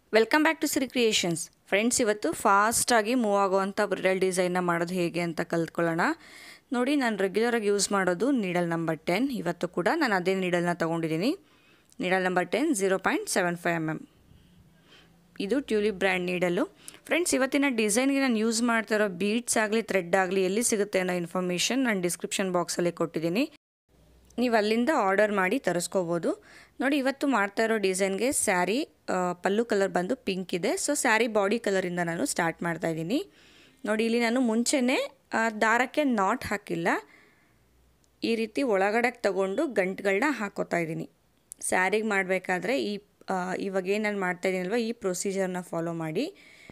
welcome back to Siri creations friends ಇವತ್ತು ಫಾಸ್ಟಾಗಿ move ಆಗುವಂಥ ಬ್ರಿಡಲ್ ಡಿಸೈನ್ನ ಮಾಡೋದು ಹೇಗೆ ಅಂತ ಕಲ್ತ್ಕೊಳ್ಳೋಣ ನೋಡಿ ನಾನು ರೆಗ್ಯುಲರಾಗಿ ಯೂಸ್ ಮಾಡೋದು ನೀಡಲ್ ನಂಬರ್ ಟೆನ್ ಇವತ್ತು ಕೂಡ ನಾನು ಅದೇ ನೀಡಲ್ನ ತೊಗೊಂಡಿದ್ದೀನಿ needle number ten zero point seven five M M ಇದು ಟ್ಯೂಲಿಪ್ ಬ್ರ್ಯಾಂಡ್ ನೀಡಲು ಫ್ರೆಂಡ್ಸ್ ಇವತ್ತಿನ ಡಿಸೈನ್ಗೆ ನಾನು ಯೂಸ್ ಮಾಡ್ತಾ ಇರೋ ಬೀಡ್ಸ್ ಆಗಲಿ ಥ್ರೆಡ್ ಆಗಲಿ ಎಲ್ಲಿ ಸಿಗುತ್ತೆ ಅನ್ನೋ ಇನ್ಫಾರ್ಮೇಷನ್ ನಾನು ಡಿಸ್ಕ್ರಿಪ್ಷನ್ ಬಾಕ್ಸಲ್ಲಿ ಕೊಟ್ಟಿದ್ದೀನಿ ನೀವು ಅಲ್ಲಿಂದ ಆರ್ಡರ್ ಮಾಡಿ ತರಿಸ್ಕೋಬೋದು ನೋಡಿ ಇವತ್ತು ಮಾಡ್ತಾ ಇರೋ ಡಿಸೈನ್ಗೆ ಸ್ಯಾರಿ ಪಲ್ಲು ಕಲರ್ ಬಂದು ಪಿಂಕ್ ಇದೆ ಸೊ ಸ್ಯಾರಿ ಬಾಡಿ ಕಲರಿಂದ ನಾನು ಸ್ಟಾರ್ಟ್ ಮಾಡ್ತಾ ಇದ್ದೀನಿ ನೋಡಿ ಇಲ್ಲಿ ನಾನು ಮುಂಚೆನೇ ದಾರಕ್ಕೆ ನಾಟ್ ಹಾಕಿಲ್ಲ ಈ ರೀತಿ ಒಳಗಡೆ ತಗೊಂಡು ಗಂಟುಗಳನ್ನ ಹಾಕೋತಾ ಇದ್ದೀನಿ ಸ್ಯಾರಿಗೆ ಮಾಡಬೇಕಾದ್ರೆ ಈ ಇವಾಗ ಏನು ನಾನು ಮಾಡ್ತಾಯಿದ್ದೀನಲ್ವ ಈ ಪ್ರೊಸೀಜರ್ನ ಫಾಲೋ ಮಾಡಿ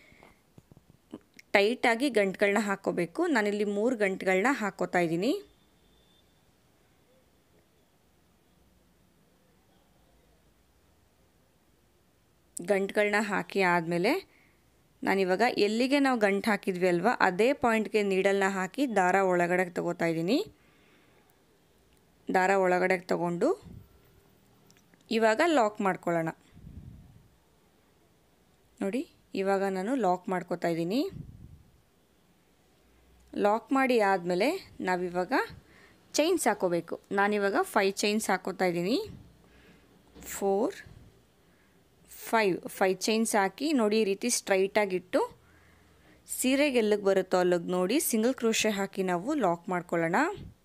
ಟೈಟಾಗಿ ಗಂಟುಗಳನ್ನ ಹಾಕೋಬೇಕು ನಾನಿಲ್ಲಿ ಮೂರು ಗಂಟುಗಳನ್ನ ಹಾಕೋತಾ ಇದ್ದೀನಿ ಗಂಟುಗಳನ್ನ ಹಾಕಿ ಆದಮೇಲೆ ನಾನಿವಾಗ ಎಲ್ಲಿಗೆ ನಾವು ಗಂಟು ಹಾಕಿದ್ವಿ ಅಲ್ವಾ ಅದೇ ಪಾಯಿಂಟ್ಗೆ ನೀಡಲ್ನ ಹಾಕಿ ದಾರ ಒಳಗಡೆ ತಗೋತಾ ಇದ್ದೀನಿ ದಾರ ಒಳಗಡೆ ತಗೊಂಡು ಇವಾಗ ಲಾಕ್ ಮಾಡ್ಕೊಳ್ಳೋಣ ನೋಡಿ ಇವಾಗ ನಾನು ಲಾಕ್ ಮಾಡ್ಕೋತಾ ಇದ್ದೀನಿ ಲಾಕ್ ಮಾಡಿ ಆದಮೇಲೆ ನಾವಿವಾಗ ಚೈನ್ಸ್ ಹಾಕೋಬೇಕು ನಾನಿವಾಗ ಫೈವ್ ಚೈನ್ಸ್ ಹಾಕೋತಾ ಇದ್ದೀನಿ ಫೋರ್ ಫೈವ್ ಫೈವ್ ಚೈನ್ಸ್ ಹಾಕಿ ನೋಡಿ ಈ ರೀತಿ ಸ್ಟ್ರೈಟಾಗಿಟ್ಟು ಸೀರೆಗೆ ಎಲ್ಲಿಗೆ ಬರುತ್ತೋ ಅಲ್ಲಿಗೆ ನೋಡಿ ಸಿಂಗಲ್ ಕ್ರೋಶೆ ಹಾಕಿ ನಾವು ಲಾಕ್ ಮಾಡ್ಕೊಳ್ಳೋಣ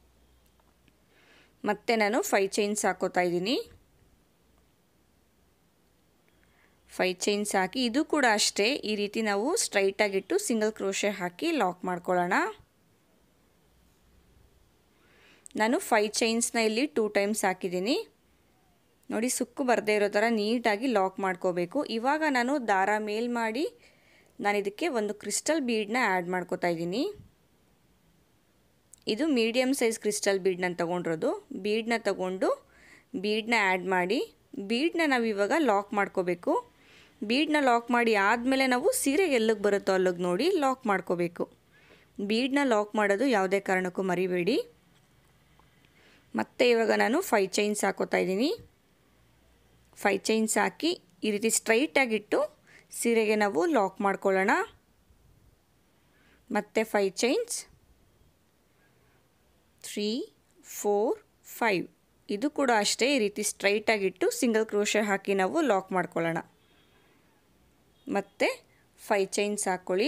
ಮತ್ತೆ ನಾನು ಫೈವ್ ಚೈನ್ಸ್ ಹಾಕೋತಾ ಇದ್ದೀನಿ ಫೈವ್ ಚೈನ್ಸ್ ಹಾಕಿ ಇದು ಕೂಡ ಅಷ್ಟೇ ಈ ರೀತಿ ನಾವು ಸ್ಟ್ರೈಟಾಗಿಟ್ಟು ಸಿಂಗಲ್ ಕ್ರೋಶೆ ಹಾಕಿ ಲಾಕ್ ಮಾಡ್ಕೊಳ್ಳೋಣ ನಾನು ಫೈವ್ ಚೈನ್ಸ್ನ ಇಲ್ಲಿ ಟೂ ಟೈಮ್ಸ್ ಹಾಕಿದ್ದೀನಿ ನೋಡಿ ಸುಕ್ಕು ಬರದೇ ಇರೋ ಥರ ನೀಟಾಗಿ ಲಾಕ್ ಮಾಡ್ಕೋಬೇಕು ಇವಾಗ ನಾನು ದಾರ ಮೇಲ್ ಮಾಡಿ ನಾನು ಇದಕ್ಕೆ ಒಂದು ಕ್ರಿಸ್ಟಲ್ ಬೀಡನ್ನ ಆ್ಯಡ್ ಮಾಡ್ಕೋತಾ ಇದ್ದೀನಿ ಇದು ಮೀಡಿಯಮ್ ಸೈಜ್ ಕ್ರಿಸ್ಟಲ್ ಬೀಡನ್ನ ತೊಗೊಂಡಿರೋದು ಬೀಡನ್ನ ತಗೊಂಡು ಬೀಡನ್ನ ಆ್ಯಡ್ ಮಾಡಿ ಬೀಡನ್ನ ನಾವು ಇವಾಗ ಲಾಕ್ ಮಾಡ್ಕೋಬೇಕು ಬೀಡನ್ನ ಲಾಕ್ ಮಾಡಿ ಆದಮೇಲೆ ನಾವು ಸೀರೆಗೆ ಎಲ್ಲಿಗೆ ಬರುತ್ತೋ ಅಲ್ಲಿಗೆ ನೋಡಿ ಲಾಕ್ ಮಾಡ್ಕೋಬೇಕು ಬೀಡನ್ನ ಲಾಕ್ ಮಾಡೋದು ಯಾವುದೇ ಕಾರಣಕ್ಕೂ ಮರಿಬೇಡಿ ಮತ್ತು ಇವಾಗ ನಾನು ಫೈವ್ ಚೈನ್ಸ್ ಹಾಕೋತಾ ಇದ್ದೀನಿ ಫೈವ್ ಚೈನ್ಸ್ ಹಾಕಿ ಈ ರೀತಿ ಸ್ಟ್ರೈಟಾಗಿಟ್ಟು ಸೀರೆಗೆ ನಾವು ಲಾಕ್ ಮಾಡ್ಕೊಳ್ಳೋಣ ಮತ್ತು five chains three four five ಇದು ಕೂಡ ಅಷ್ಟೇ ಈ ರೀತಿ ಸ್ಟ್ರೈಟಾಗಿಟ್ಟು ಸಿಂಗಲ್ ಕ್ರೋಶೆ ಹಾಕಿ ನಾವು ಲಾಕ್ ಮಾಡ್ಕೊಳ್ಳೋಣ ಮತ್ತು ಫೈವ್ ಚೈನ್ಸ್ ಹಾಕ್ಕೊಳ್ಳಿ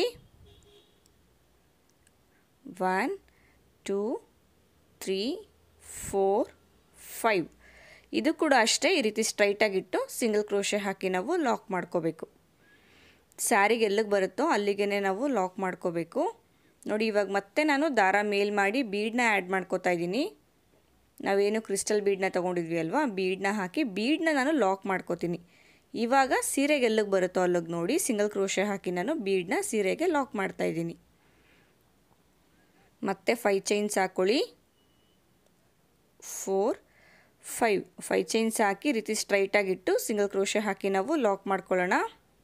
one two three four five ಇದು ಕೂಡ ಅಷ್ಟೇ ಈ ರೀತಿ ಸ್ಟ್ರೈಟಾಗಿಟ್ಟು ಸಿಂಗಲ್ ಕ್ರೋಶೆ ಹಾಕಿ ನಾವು ಲಾಕ್ ಮಾಡ್ಕೋಬೇಕು ಸ್ಯಾರಿಗೆ ಎಲ್ಲಿಗೆ ಬರುತ್ತೋ ಅಲ್ಲಿಗೆ ನಾವು ಲಾಕ್ ಮಾಡ್ಕೋಬೇಕು ನೋಡಿ ಇವಾಗ ಮತ್ತೆ ನಾನು ದಾರ ಮೇಲ್ ಮಾಡಿ ಬೀಡನ್ನ ಆ್ಯಡ್ ಮಾಡ್ಕೋತಾ ಇದ್ದೀನಿ ನಾವೇನು ಕ್ರಿಸ್ಟಲ್ ಬೀಡನ್ನ ತೊಗೊಂಡಿದ್ವಿ ಅಲ್ವಾ ಬೀಡನ್ನ ಹಾಕಿ ಬೀಡನ್ನ ನಾನು ಲಾಕ್ ಮಾಡ್ಕೋತೀನಿ ಇವಾಗ ಸೀರೆಗೆ ಎಲ್ಲಿಗೆ ಬರುತ್ತೋ ಅಲ್ಲಿಗೆ ನೋಡಿ ಸಿಂಗಲ್ ಕ್ರೋಶೆ ಹಾಕಿ ನಾನು ಬೀಡನ್ನ ಸೀರೆಗೆ ಲಾಕ್ ಮಾಡ್ತಾ ಇದ್ದೀನಿ ಮತ್ತೆ ಫೈವ್ ಚೈನ್ಸ್ ಹಾಕ್ಕೊಳ್ಳಿ ಫೋರ್ ಫೈವ್ ಫೈವ್ ಚೈನ್ಸ್ ಹಾಕಿ ರೀತಿ ಸ್ಟ್ರೈಟಾಗಿಟ್ಟು ಸಿಂಗಲ್ ಕ್ರೋಶೆ ಹಾಕಿ ನಾವು ಲಾಕ್ ಮಾಡ್ಕೊಳ್ಳೋಣ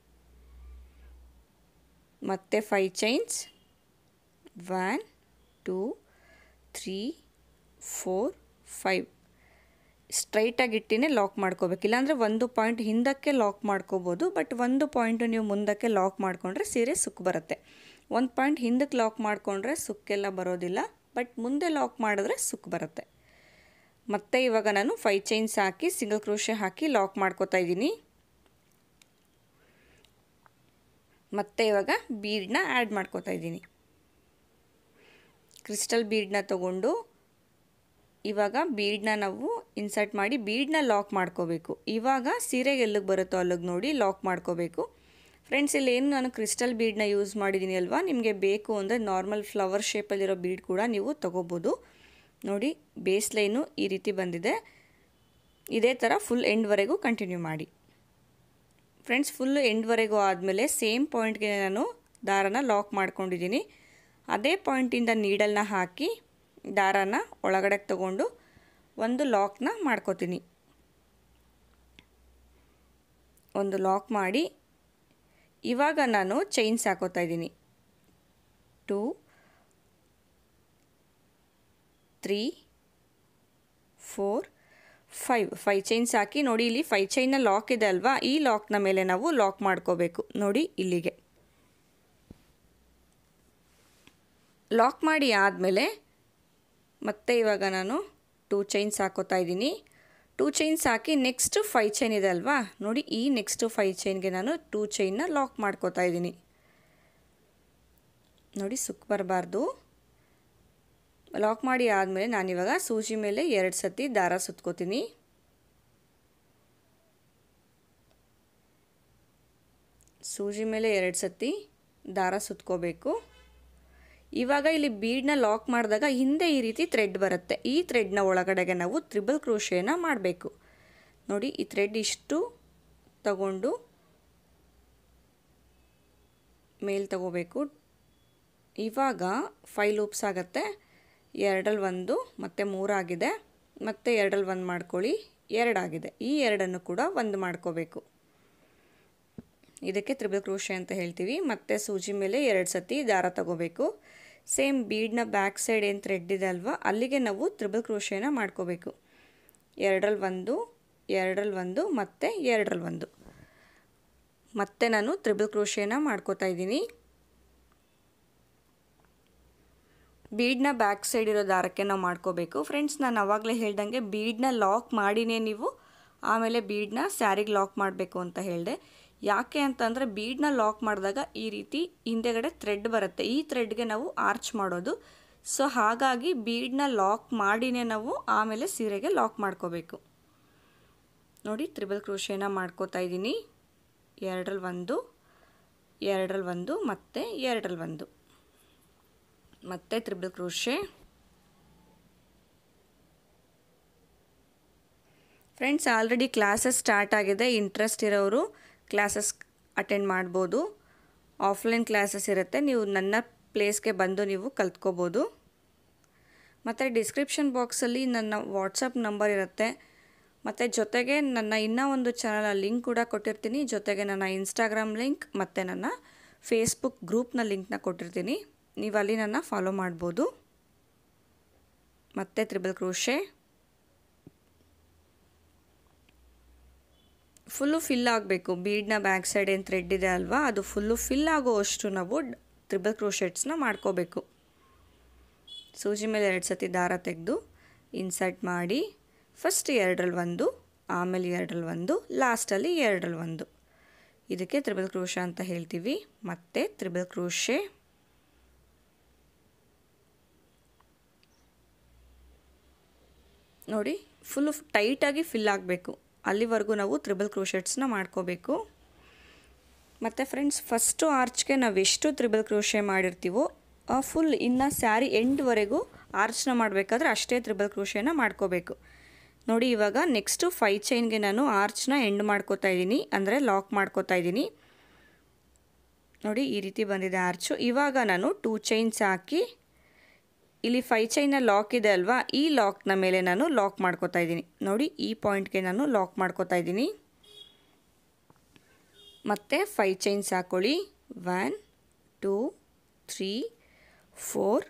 ಮತ್ತೆ five chains one two three four five ಸ್ಟ್ರೈಟಾಗಿಟ್ಟಿನೇ ಲಾಕ್ ಮಾಡ್ಕೋಬೇಕು ಇಲ್ಲಾಂದರೆ ಒಂದು ಪಾಯಿಂಟ್ ಹಿಂದಕ್ಕೆ ಲಾಕ್ ಮಾಡ್ಕೋಬೋದು ಬಟ್ ಒಂದು ಪಾಯಿಂಟು ನೀವು ಮುಂದಕ್ಕೆ ಲಾಕ್ ಮಾಡಿಕೊಂಡ್ರೆ ಸೀರೆ ಸುಕ್ಕು ಬರುತ್ತೆ ಒಂದು ಪಾಯಿಂಟ್ ಹಿಂದಕ್ಕೆ ಲಾಕ್ ಮಾಡಿಕೊಂಡ್ರೆ ಸುಕ್ಕೆಲ್ಲ ಬರೋದಿಲ್ಲ ಬಟ್ ಮುಂದೆ ಲಾಕ್ ಮಾಡಿದ್ರೆ ಸುಕ್ಕು ಬರುತ್ತೆ ಮತ್ತೆ ಇವಾಗ ನಾನು ಫೈವ್ ಚೈನ್ಸ್ ಹಾಕಿ ಸಿಂಗಲ್ ಕ್ರೋಶೆ ಹಾಕಿ ಲಾಕ್ ಮಾಡ್ಕೋತಾ ಇದ್ದೀನಿ ಮತ್ತೆ ಇವಾಗ ಬೀಡನ್ನ ಆ್ಯಡ್ ಮಾಡ್ಕೋತಾ ಇದ್ದೀನಿ ಕ್ರಿಸ್ಟಲ್ ಬೀಡನ್ನ ತಗೊಂಡು ಇವಾಗ ಬೀಡನ್ನ ನಾವು ಇನ್ಸರ್ಟ್ ಮಾಡಿ ಬೀಡನ್ನ ಲಾಕ್ ಮಾಡ್ಕೋಬೇಕು ಇವಾಗ ಸೀರೆಗೆ ಎಲ್ಲಿಗೆ ಬರುತ್ತೋ ಅಲ್ಲಿಗೆ ನೋಡಿ ಲಾಕ್ ಮಾಡ್ಕೋಬೇಕು ಫ್ರೆಂಡ್ಸ್ ಇಲ್ಲಿ ಏನು ನಾನು ಕ್ರಿಸ್ಟಲ್ ಬೀಡನ್ನ ಯೂಸ್ ಮಾಡಿದ್ದೀನಿ ಅಲ್ವಾ ನಿಮಗೆ ಬೇಕು ಅಂದರೆ ನಾರ್ಮಲ್ ಫ್ಲವರ್ ಶೇಪಲ್ಲಿರೋ ಬೀಡ್ ಕೂಡ ನೀವು ತೊಗೋಬೋದು ನೋಡಿ ಬೇಸ್ ಲೈನು ಈ ರೀತಿ ಬಂದಿದೆ ಇದೇ ಥರ ಫುಲ್ ಎಂಡ್ವರೆಗೂ ಕಂಟಿನ್ಯೂ ಮಾಡಿ ಫ್ರೆಂಡ್ಸ್ ಫುಲ್ ಎಂಡ್ವರೆಗೂ ಆದಮೇಲೆ ಸೇಮ್ ಪಾಯಿಂಟ್ಗೆ ನಾನು ದಾರನ ಲಾಕ್ ಮಾಡ್ಕೊಂಡಿದ್ದೀನಿ ಅದೇ ಪಾಯಿಂಟಿಂದ ನೀಡಲ್ನ ಹಾಕಿ ದಾರನ ಒಳಗಡೆ ತಗೊಂಡು ಒಂದು ಲಾಕ್ನ ಮಾಡ್ಕೋತೀನಿ ಒಂದು ಲಾಕ್ ಮಾಡಿ ಇವಾಗ ನಾನು ಚೈನ್ಸ್ ಹಾಕೋತಾ ಇದ್ದೀನಿ two three four five five chains ಹಾಕಿ ನೋಡಿ ಇಲ್ಲಿ ಫೈವ್ ಚೈನ್ನ ಲಾಕ್ ಇದೆ ಅಲ್ವಾ ಈ ಲಾಕ್ನ ಮೇಲೆ ನಾವು ಲಾಕ್ ಮಾಡ್ಕೋಬೇಕು ನೋಡಿ ಇಲ್ಲಿಗೆ ಲಾಕ್ ಮಾಡಿ ಆದಮೇಲೆ ಮತ್ತೆ ಇವಾಗ ನಾನು ಟೂ ಚೈನ್ಸ್ ಹಾಕೋತಾ ಇದ್ದೀನಿ ಟೂ ಚೈನ್ಸ್ ಹಾಕಿ ನೆಕ್ಸ್ಟ್ ಫೈ ಚೈನ್ ಇದೆ ಅಲ್ವಾ ನೋಡಿ ಈ ನೆಕ್ಸ್ಟ್ ಫೈ ಚೈನ್ಗೆ ನಾನು ಟೂ ಚೈನ್ನ ಲಾಕ್ ಮಾಡ್ಕೋತಾ ಇದ್ದೀನಿ ನೋಡಿ ಸುಕ್ ಬರಬಾರ್ದು ಲಾಕ್ ಮಾಡಿ ಆದಮೇಲೆ ನಾನಿವಾಗ ಸೂಜಿ ಮೇಲೆ ಎರಡು ಸತಿ ದಾರ ಸುತ್ಕೋತೀನಿ ಸೂಜಿ ಮೇಲೆ ಎರಡು ಸತಿ ದಾರ ಸುತ್ಕೋಬೇಕು ಇವಾಗ ಇಲ್ಲಿ ಬೀಡನ್ನ ಲಾಕ್ ಮಾಡಿದಾಗ ಹಿಂದೆ ಈ ರೀತಿ ಥ್ರೆಡ್ ಬರುತ್ತೆ ಈ ಥ್ರೆಡ್ನ ಒಳಗಡೆಗೆ ನಾವು ತ್ರಿಬಲ್ ಕ್ರೋಶೇನ ಮಾಡಬೇಕು ನೋಡಿ ಈ ಥ್ರೆಡ್ ಇಷ್ಟು ತಗೊಂಡು ಮೇಲ್ ತಗೋಬೇಕು ಇವಾಗ ಫೈವ್ ಲೂಪ್ಸ್ ಆಗುತ್ತೆ ಎರಡಲ್ಲಿ ಒಂದು ಮತ್ತು ಮೂರಾಗಿದೆ ಮತ್ತು ಎರಡಲ್ಲಿ ಒಂದು ಮಾಡ್ಕೊಳ್ಳಿ ಎರಡಾಗಿದೆ ಈ ಎರಡನ್ನು ಕೂಡ ಒಂದು ಮಾಡ್ಕೋಬೇಕು ಇದಕ್ಕೆ ತ್ರಿಬಲ್ ಕ್ರೋಶೆ ಅಂತ ಹೇಳ್ತೀವಿ ಮತ್ತು ಸೂಜಿ ಮೇಲೆ ಎರಡು ಸತಿ ದಾರ ತಗೋಬೇಕು ಸೇಮ್ ಬೀಡ್ನ ಬ್ಯಾಕ್ ಸೈಡ್ ಏನು ಥ್ರೆಡ್ ಇದೆ ಅಲ್ವಾ ಅಲ್ಲಿಗೆ ನಾವು ತ್ರಿಬಲ್ ಕ್ರೋಶೇನ ಮಾಡ್ಕೋಬೇಕು ಎರಡರಲ್ಲಿ ಒಂದು ಎರಡರಲ್ಲಿ ಒಂದು ಮತ್ತು ಎರಡರಲ್ಲಿ ಒಂದು ಮತ್ತೆ ನಾನು ತ್ರಿಬಲ್ ಕ್ರೋಶೇನ ಮಾಡ್ಕೋತಾ ಇದ್ದೀನಿ ಬೀಡ್ನ ಬ್ಯಾಕ್ ಸೈಡ್ ಇರೋ ದಾರಕ್ಕೆ ನಾವು ಮಾಡ್ಕೋಬೇಕು ಫ್ರೆಂಡ್ಸ್ ನಾನು ಆವಾಗಲೇ ಹೇಳ್ದಂಗೆ ಬೀಡ್ನ ಲಾಕ್ ಮಾಡಿನೇ ನೀವು ಆಮೇಲೆ ಬೀಡ್ನ ಸ್ಯಾರಿಗೆ ಲಾಕ್ ಮಾಡಬೇಕು ಅಂತ ಹೇಳಿದೆ ಯಾಕೆ ಅಂತಂದರೆ ಬೀಡ್ನ ಲಾಕ್ ಮಾಡಿದಾಗ ಈ ರೀತಿ ಹಿಂದೆಗಡೆ ಥ್ರೆಡ್ ಬರುತ್ತೆ ಈ ಥ್ರೆಡ್ಗೆ ನಾವು ಆರ್ಚ್ ಮಾಡೋದು ಸೊ ಹಾಗಾಗಿ ಬೀಡ್ನ ಲಾಕ್ ಮಾಡಿನೇ ನಾವು ಆಮೇಲೆ ಸೀರೆಗೆ ಲಾಕ್ ಮಾಡ್ಕೋಬೇಕು ನೋಡಿ ತ್ರಿಬಲ್ ಕ್ರೋಶೇನ ಮಾಡ್ಕೋತಾ ಇದ್ದೀನಿ ಎರಡರಲ್ಲಿ ಒಂದು ಎರಡರಲ್ಲಿ ಒಂದು ಮತ್ತು ಎರಡರಲ್ಲಿ ಒಂದು ಮತ್ತೆ triple crochet friends already classes start ಆಗಿದೆ ಇಂಟ್ರೆಸ್ಟ್ ಇರೋರು ಕ್ಲಾಸಸ್ ಅಟೆಂಡ್ ಮಾಡ್ಬೋದು ಆಫ್ಲೈನ್ ಕ್ಲಾಸಸ್ ಇರುತ್ತೆ ನೀವು ನನ್ನ ಪ್ಲೇಸ್ಗೆ ಬಂದು ನೀವು ಕಲ್ತ್ಕೋಬೋದು ಮತ್ತು ಡಿಸ್ಕ್ರಿಪ್ಷನ್ ಬಾಕ್ಸಲ್ಲಿ ನನ್ನ ವಾಟ್ಸಪ್ ನಂಬರ್ ಇರುತ್ತೆ ಮತ್ತು ಜೊತೆಗೆ ನನ್ನ ಇನ್ನೂ ಒಂದು ಚಾನಲ್ ಲಿಂಕ್ ಕೂಡ ಕೊಟ್ಟಿರ್ತೀನಿ ಜೊತೆಗೆ ನನ್ನ ಇನ್ಸ್ಟಾಗ್ರಾಮ್ ಲಿಂಕ್ ಮತ್ತು ನನ್ನ ಫೇಸ್ಬುಕ್ ಗ್ರೂಪ್ನ ಲಿಂಕ್ನ ಕೊಟ್ಟಿರ್ತೀನಿ ನೀವು ಅಲ್ಲಿ ನನ್ನ ಫಾಲೋ ಮಾಡ್ಬೋದು ಮತ್ತು ತ್ರಿಬಲ್ ಕ್ರೋಶೆ ಫುಲ್ಲು ಫಿಲ್ ಆಗಬೇಕು ಬೀಡ್ನ ಬ್ಯಾಕ್ ಸೈಡ್ ಏನು ಥ್ರೆಡ್ ಇದೆ ಅಲ್ವಾ ಅದು ಫುಲ್ಲು ಫಿಲ್ ಆಗೋವಷ್ಟು ನಾವು ತ್ರಿಬಲ್ ಕ್ರೋಶೆಟ್ಸ್ನ ಮಾಡ್ಕೋಬೇಕು ಸೂಜಿ ಮೇಲೆ ಎರಡು ಸತಿ ದಾರ ತೆಗೆದು ಇನ್ಸರ್ಟ್ ಮಾಡಿ ಫಸ್ಟ್ ಎರಡರಲ್ಲಿ ಒಂದು ಆಮೇಲೆ ಎರಡರಲ್ಲಿ ಒಂದು ಲಾಸ್ಟಲ್ಲಿ ಎರಡರಲ್ಲಿ ಒಂದು ಇದಕ್ಕೆ ತ್ರಿಬಲ್ ಕ್ರೋಶ ಅಂತ ಹೇಳ್ತೀವಿ ಮತ್ತು ತ್ರಿಬಲ್ ಕ್ರೋಶೆ ನೋಡಿ ಫುಲ್ಲು ಟೈಟಾಗಿ ಫಿಲ್ ಆಗಬೇಕು ಅಲ್ಲಿವರೆಗೂ ನಾವು ತ್ರಿಬಲ್ ಕ್ರೋಶೆಟ್ಸ್ನ ಮಾಡ್ಕೋಬೇಕು ಮತ್ತು ಫ್ರೆಂಡ್ಸ್ ಫಸ್ಟು ಆರ್ಚ್ಗೆ ನಾವು ಎಷ್ಟು ತ್ರಿಬಲ್ ಕ್ರೋಶೆ ಮಾಡಿರ್ತೀವೋ ಫುಲ್ ಇನ್ನು ಸ್ಯಾರಿ ಎಂಡ್ವರೆಗೂ ಆರ್ಚ್ನ ಮಾಡಬೇಕಾದ್ರೆ ಅಷ್ಟೇ ತ್ರಿಬಲ್ ಕ್ರೋಶೆನ ಮಾಡ್ಕೋಬೇಕು ನೋಡಿ ಇವಾಗ ನೆಕ್ಸ್ಟು ಫೈ ಚೈನ್ಗೆ ನಾನು ಆರ್ಚ್ನ ಎಂಡ್ ಮಾಡ್ಕೋತಾ ಇದ್ದೀನಿ ಅಂದರೆ ಲಾಕ್ ಮಾಡ್ಕೋತಾ ಇದ್ದೀನಿ ನೋಡಿ ಈ ರೀತಿ ಬಂದಿದೆ ಆರ್ಚು ಇವಾಗ ನಾನು ಟೂ ಚೈನ್ಸ್ ಹಾಕಿ ಇಲ್ಲಿ ಫೈ ಚೈನ ಲಾಕ್ ಇದೆ ಅಲ್ವಾ ಈ ಲಾಕ್ನ ಮೇಲೆ ನಾನು ಲಾಕ್ ಮಾಡ್ಕೋತಾ ಇದ್ದೀನಿ ನೋಡಿ ಈ ಪಾಯಿಂಟ್ಗೆ ನಾನು ಲಾಕ್ ಮಾಡ್ಕೋತಾ ಇದ್ದೀನಿ ಮತ್ತು ಫೈ ಚೈನ್ಸ್ ಹಾಕ್ಕೊಳ್ಳಿ one two three four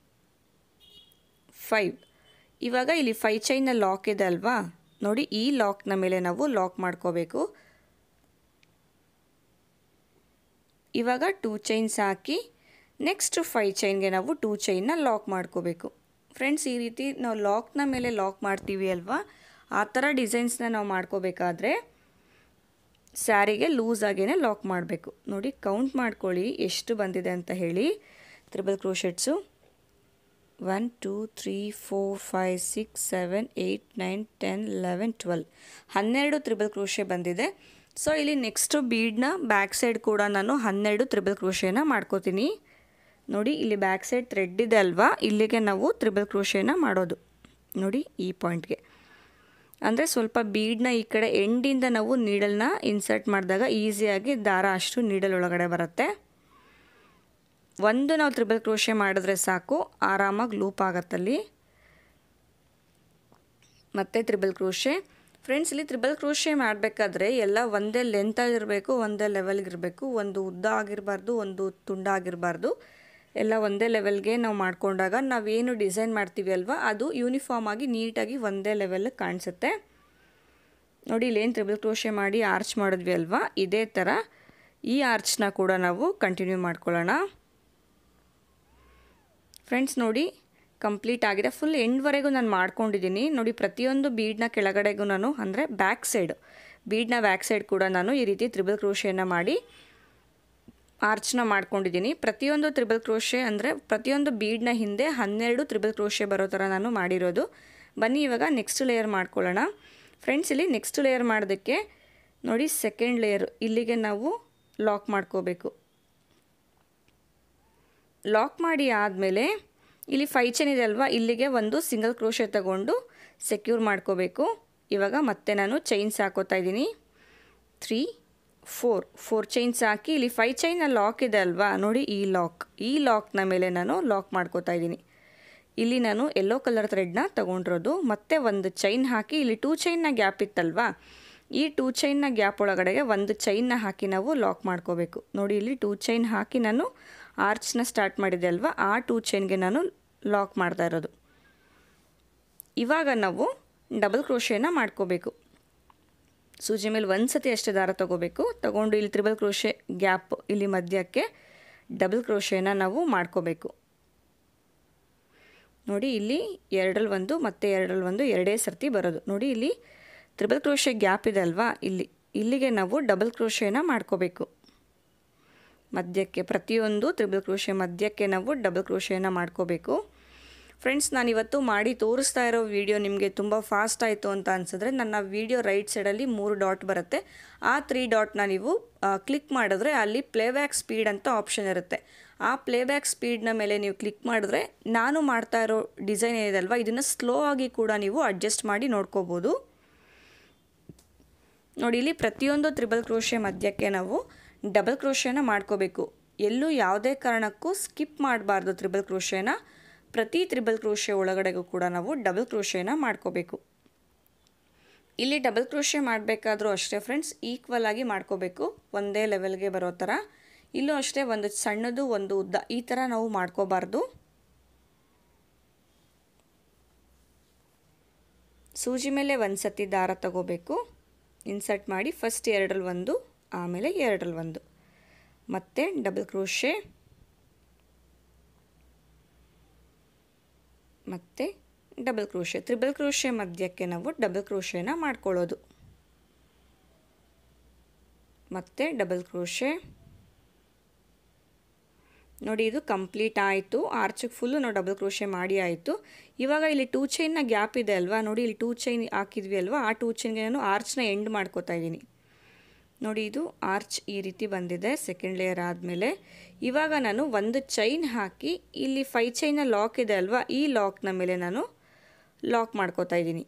five ಇವಾಗ ಇಲ್ಲಿ ಫೈ ಚೈನ್ನ ಲಾಕ್ ಇದೆ ಅಲ್ವಾ ನೋಡಿ ಈ ಲಾಕ್ನ ಮೇಲೆ ನಾವು ಲಾಕ್ ಮಾಡ್ಕೋಬೇಕು ಇವಾಗ ಟೂ ಚೈನ್ಸ್ ಹಾಕಿ ನೆಕ್ಸ್ಟ್ ಫೈ ಚೈನ್ಗೆ ನಾವು ಟೂ ಚೈನ್ನ ಲಾಕ್ ಮಾಡ್ಕೋಬೇಕು ಫ್ರೆಂಡ್ಸ್ ಈ ರೀತಿ ನಾವು ಲಾಕ್ನ ಮೇಲೆ ಲಾಕ್ ಮಾಡ್ತೀವಿ ಅಲ್ವಾ ಆ ಥರ ಡಿಸೈನ್ಸ್ನ ನಾವು ಮಾಡ್ಕೋಬೇಕಾದ್ರೆ ಸ್ಯಾರಿಗೆ ಲೂಸ್ ಆಗೇ ಲಾಕ್ ಮಾಡಬೇಕು ನೋಡಿ ಕೌಂಟ್ ಮಾಡ್ಕೊಳ್ಳಿ ಎಷ್ಟು ಬಂದಿದೆ ಅಂತ ಹೇಳಿ triple crochets one two three four five six seven eight nine ten eleven twelve ಹನ್ನೆರಡು ತ್ರಿಬಲ್ ಕ್ರೋಶೆ ಬಂದಿದೆ ಸೊ ಇಲ್ಲಿ ನೆಕ್ಸ್ಟು ಬೀಡ್ನ ಬ್ಯಾಕ್ ಸೈಡ್ ಕೂಡ ನಾನು ಹನ್ನೆರಡು ತ್ರಿಬಲ್ ಕ್ರೋಶೆನ ಮಾಡ್ಕೋತೀನಿ ನೋಡಿ ಇಲ್ಲಿ ಬ್ಯಾಕ್ ಸೈಡ್ ಥ್ರೆಡ್ ಇದೆ ಅಲ್ವಾ ಇಲ್ಲಿಗೆ ನಾವು ತ್ರಿಬಲ್ ಕ್ರೋಶೆನ ಮಾಡೋದು ನೋಡಿ ಈ ಪಾಯಿಂಟ್ಗೆ ಅಂದರೆ ಸ್ವಲ್ಪ ಬೀಡ್ನ ಈ ಕಡೆ ಎಂಡಿಂದ ನಾವು ನೀಡಲ್ನ ಇನ್ಸರ್ಟ್ ಮಾಡಿದಾಗ ಈಸಿಯಾಗಿ ದಾರ ಅಷ್ಟು ನೀಡಲ್ ಒಳಗಡೆ ಬರುತ್ತೆ ಒಂದು ನಾವು ತ್ರಿಬಲ್ ಕ್ರೋಶೆ ಮಾಡಿದ್ರೆ ಸಾಕು ಆರಾಮಾಗಿ ಲೂಪ್ ಆಗತ್ತಲ್ಲಿ ಮತ್ತು ತ್ರಿಬಲ್ ಕ್ರೋಶೆ ಫ್ರೆಂಡ್ಸ್ ಇಲ್ಲಿ ತ್ರಿಬಲ್ ಕ್ರೋಶೆ ಮಾಡಬೇಕಾದ್ರೆ ಎಲ್ಲ ಒಂದೇ ಲೆಂತಾಗಿರಬೇಕು ಒಂದೇ ಲೆವೆಲ್ಗಿರಬೇಕು ಒಂದು ಉದ್ದ ಆಗಿರಬಾರ್ದು ಒಂದು ತುಂಡ ಆಗಿರಬಾರ್ದು ಎಲ್ಲ ಒಂದೇ ಲೆವೆಲ್ಗೆ ನಾವು ಮಾಡಿಕೊಂಡಾಗ ನಾವೇನು ಡಿಸೈನ್ ಮಾಡ್ತೀವಿ ಅಲ್ವಾ ಅದು ಯೂನಿಫಾರ್ಮ್ ಆಗಿ ನೀಟಾಗಿ ಒಂದೇ ಲೆವೆಲ್ ಕಾಣಿಸುತ್ತೆ ನೋಡಿ ಇಲ್ಲೇನು ತ್ರಿಬಲ್ ಕ್ರೋಶೆ ಮಾಡಿ ಆರ್ಚ್ ಮಾಡಿದ್ವಿ ಅಲ್ವಾ ಇದೇ ಥರ ಈ ಆರ್ಚ್ನ ಕೂಡ ನಾವು ಕಂಟಿನ್ಯೂ ಮಾಡ್ಕೊಳ್ಳೋಣ ಫ್ರೆಂಡ್ಸ್ ನೋಡಿ ಕಂಪ್ಲೀಟ್ ಆಗಿದೆ ಫುಲ್ ಎಂಡ್ವರೆಗೂ ನಾನು ಮಾಡ್ಕೊಂಡಿದ್ದೀನಿ ನೋಡಿ ಪ್ರತಿಯೊಂದು ಬೀಡ್ನ ಕೆಳಗಡೆಗೂ ನಾನು ಅಂದರೆ ಬ್ಯಾಕ್ ಸೈಡ್ ಬೀಡ್ನ ಬ್ಯಾಕ್ ಸೈಡ್ ಕೂಡ ನಾನು ಈ ರೀತಿ ತ್ರಿಬಲ್ ಕ್ರೋಶೆಯನ್ನು ಮಾಡಿ ಆರ್ಚ್ನ ಮಾಡ್ಕೊಂಡಿದ್ದೀನಿ ಪ್ರತಿಯೊಂದು ತ್ರಿಬಲ್ ಕ್ರೋಶೆ ಅಂದರೆ ಪ್ರತಿಯೊಂದು ಬೀಡ್ನ ಹಿಂದೆ ಹನ್ನೆರಡು ತ್ರಿಬಲ್ ಕ್ರೋಶೆ ಬರೋ ಥರ ನಾನು ಮಾಡಿರೋದು ಬನ್ನಿ ಇವಾಗ ನೆಕ್ಸ್ಟ್ ಲೇಯರ್ ಮಾಡ್ಕೊಳ್ಳೋಣ ಫ್ರೆಂಡ್ಸ್ ಇಲ್ಲಿ ನೆಕ್ಸ್ಟ್ ಲೇಯರ್ ಮಾಡೋದಕ್ಕೆ ನೋಡಿ ಸೆಕೆಂಡ್ ಲೇಯರ್ ಇಲ್ಲಿಗೆ ನಾವು ಲಾಕ್ ಮಾಡ್ಕೋಬೇಕು ಲಾಕ್ ಮಾಡಿ ಆದಮೇಲೆ ಇಲ್ಲಿ ಫೈ ಚೈನ್ ಇದೆ ಅಲ್ವಾ ಇಲ್ಲಿಗೆ ಒಂದು ಸಿಂಗಲ್ ಕ್ರೋಶೆ ತಗೊಂಡು ಸೆಕ್ಯೂರ್ ಮಾಡ್ಕೋಬೇಕು ಇವಾಗ ಮತ್ತೆ ನಾನು ಚೈನ್ಸ್ ಹಾಕೋತಾ ಇದ್ದೀನಿ ತ್ರೀ ಫೋರ್ ಫೋರ್ ಚೈನ್ಸ್ ಹಾಕಿ ಇಲ್ಲಿ ಫೈ ಚೈನ ಲಾಕ್ ಇದೆ ಅಲ್ವಾ ನೋಡಿ ಈ ಲಾಕ್ ಈ ಲಾಕ್ನ ಮೇಲೆ ನಾನು ಲಾಕ್ ಮಾಡ್ಕೋತಾ ಇದ್ದೀನಿ ಇಲ್ಲಿ ನಾನು ಯೆಲ್ಲೋ ಕಲರ್ ಥ್ರೆಡ್ನ ತೊಗೊಂಡಿರೋದು ಮತ್ತೆ ಒಂದು ಚೈನ್ ಹಾಕಿ ಇಲ್ಲಿ ಟೂ ಚೈನ್ನ ಗ್ಯಾಪ್ ಇತ್ತಲ್ವಾ ಈ ಟೂ ಚೈನ್ನ ಗ್ಯಾಪ್ ಒಳಗಡೆಗೆ ಒಂದು ಚೈನ್ನ ಹಾಕಿ ನಾವು ಲಾಕ್ ಮಾಡ್ಕೋಬೇಕು ನೋಡಿ ಇಲ್ಲಿ ಟೂ ಚೈನ್ ಹಾಕಿ ನಾನು ಆರ್ಚ್ನ ಸ್ಟಾರ್ಟ್ ಮಾಡಿದೆ ಅಲ್ವಾ ಆ ಟೂ ಚೈನ್ಗೆ ನಾನು ಲಾಕ್ ಮಾಡ್ತಾ ಇರೋದು ಇವಾಗ ನಾವು ಡಬಲ್ ಕ್ರೋಶೆನ ಮಾಡ್ಕೋಬೇಕು ಸೂಜಿ ಮೇಲೆ ಒಂದು ಸತಿ ಅಷ್ಟೇ ದಾರ ತೊಗೋಬೇಕು ತಗೊಂಡು ಇಲ್ಲಿ ತ್ರಿಬಲ್ ಕ್ರೋಶೆ ಗ್ಯಾಪ್ ಇಲ್ಲಿ ಮಧ್ಯಕ್ಕೆ ಡಬಲ್ ಕ್ರೋಶೆನ ನಾವು ಮಾಡ್ಕೋಬೇಕು ನೋಡಿ ಇಲ್ಲಿ ಎರಡರಲ್ಲಿ ಒಂದು ಮತ್ತು ಎರಡರಲ್ಲಿ ಒಂದು ಎರಡೇ ಸರ್ತಿ ಬರೋದು ನೋಡಿ ಇಲ್ಲಿ ತ್ರಿಬಲ್ ಕ್ರೋಶೆ ಗ್ಯಾಪ್ ಇದೆ ಅಲ್ವಾ ಇಲ್ಲಿ ಇಲ್ಲಿಗೆ ನಾವು ಡಬಲ್ ಕ್ರೋಶೆನ ಮಾಡ್ಕೋಬೇಕು ಮಧ್ಯಕ್ಕೆ ಪ್ರತಿಯೊಂದು ತ್ರಿಬಲ್ ಕ್ರೋಶೆ ಮಧ್ಯಕ್ಕೆ ನಾವು ಡಬಲ್ ಕ್ರೋಶೆನ ಮಾಡ್ಕೋಬೇಕು ಫ್ರೆಂಡ್ಸ್ ನಾನಿವತ್ತು ಮಾಡಿ ತೋರಿಸ್ತಾ ಇರೋ ವಿಡಿಯೋ ನಿಮಗೆ ತುಂಬ ಫಾಸ್ಟ್ ಆಯಿತು ಅಂತ ಅನಿಸಿದ್ರೆ ನನ್ನ ವಿಡಿಯೋ ರೈಟ್ ಸೈಡಲ್ಲಿ ಮೂರು ಡಾಟ್ ಬರುತ್ತೆ ಆ ತ್ರೀ ಡಾಟ್ನ ನೀವು ಕ್ಲಿಕ್ ಮಾಡಿದ್ರೆ ಅಲ್ಲಿ ಪ್ಲೇಬ್ಯಾಕ್ ಸ್ಪೀಡ್ ಅಂತ ಆಪ್ಷನ್ ಇರುತ್ತೆ ಆ ಪ್ಲೇಬ್ಯಾಕ್ ಸ್ಪೀಡ್ನ ಮೇಲೆ ನೀವು ಕ್ಲಿಕ್ ಮಾಡಿದ್ರೆ ನಾನು ಮಾಡ್ತಾ ಇರೋ ಡಿಸೈನ್ ಏನಿದೆ ಅಲ್ವಾ ಇದನ್ನು ಸ್ಲೋ ಆಗಿ ಕೂಡ ನೀವು ಅಡ್ಜಸ್ಟ್ ಮಾಡಿ ನೋಡ್ಕೋಬೋದು ನೋಡಿ ಇಲ್ಲಿ ಪ್ರತಿಯೊಂದು ತ್ರಿಬಲ್ ಕ್ರೋಶೆ ಮಧ್ಯಕ್ಕೆ ನಾವು ಡಬಲ್ ಕ್ರೋಶೆನ ಮಾಡ್ಕೋಬೇಕು ಎಲ್ಲೂ ಯಾವುದೇ ಕಾರಣಕ್ಕೂ ಸ್ಕಿಪ್ ಮಾಡಬಾರ್ದು ತ್ರಿಬಲ್ ಕ್ರೋಶೆನ ಪ್ರತಿ ತ್ರಿಬಲ್ ಕ್ರೋಶೆ ಒಳಗಡೆಗೂ ಕೂಡ ನಾವು ಡಬಲ್ ಕ್ರೋಶೆನ ಮಾಡ್ಕೋಬೇಕು ಇಲ್ಲಿ ಡಬಲ್ ಕ್ರೋಶೆ ಮಾಡಬೇಕಾದ್ರೂ ಅಷ್ಟೇ ಫ್ರೆಂಡ್ಸ್ ಈಕ್ವಲ್ ಆಗಿ ಮಾಡ್ಕೋಬೇಕು ಒಂದೇ ಲೆವೆಲ್ಗೆ ಬರೋ ಥರ ಇಲ್ಲೂ ಅಷ್ಟೇ ಒಂದು ಸಣ್ಣದು ಒಂದು ಉದ್ದ ಈ ಥರ ನಾವು ಮಾಡ್ಕೋಬಾರ್ದು ಸೂಜಿ ಮೇಲೆ ಒಂದು ಸತಿ ದಾರ ತಗೋಬೇಕು ಇನ್ಸರ್ಟ್ ಮಾಡಿ ಫಸ್ಟ್ ಎರಡರಲ್ಲಿ ಒಂದು ಆಮೇಲೆ ಎರಡರಲ್ಲಿ ಒಂದು ಮತ್ತು ಡಬಲ್ ಕ್ರೋಶೆ ಮತ್ತು ಡಬಲ್ ಕ್ರೋಶೆ ತ್ರಿಬಲ್ ಕ್ರೋಶೆ ಮಧ್ಯಕ್ಕೆ ನಾವು ಡಬಲ್ ಕ್ರೋಶೆನ ಮಾಡ್ಕೊಳ್ಳೋದು ಮತ್ತು ಡಬಲ್ ಕ್ರೋಶೆ ನೋಡಿ ಇದು ಕಂಪ್ಲೀಟ್ ಆಯಿತು ಆರ್ಚಿಗೆ ಫುಲ್ಲು ನಾವು ಡಬಲ್ ಕ್ರೋಶೆ ಮಾಡಿ ಆಯಿತು ಇವಾಗ ಇಲ್ಲಿ ಟೂ ಚೈನ್ನ ಗ್ಯಾಪ್ ಇದೆ ಅಲ್ವಾ ನೋಡಿ ಇಲ್ಲಿ ಟೂ ಚೈನ್ ಹಾಕಿದ್ವಿ ಅಲ್ವಾ ಆ ಟೂ ಚೈನ್ಗೆ ನಾನು ಆರ್ಚ್ನ ಎಂಡ್ ಮಾಡ್ಕೋತಾ ಇದ್ದೀನಿ ನೋಡಿ ಇದು ಆರ್ಚ್ ಈ ರೀತಿ ಬಂದಿದೆ ಸೆಕೆಂಡ್ ಲೇಯರ್ ಆದಮೇಲೆ ಇವಾಗ ನಾನು ಒಂದು ಚೈನ್ ಹಾಕಿ ಇಲ್ಲಿ ಫೈ ಚೈನ ಲಾಕ್ ಇದೆ ಅಲ್ವಾ ಈ ಲಾಕ್ನ ಮೇಲೆ ನಾನು ಲಾಕ್ ಮಾಡ್ಕೋತಾ ಇದ್ದೀನಿ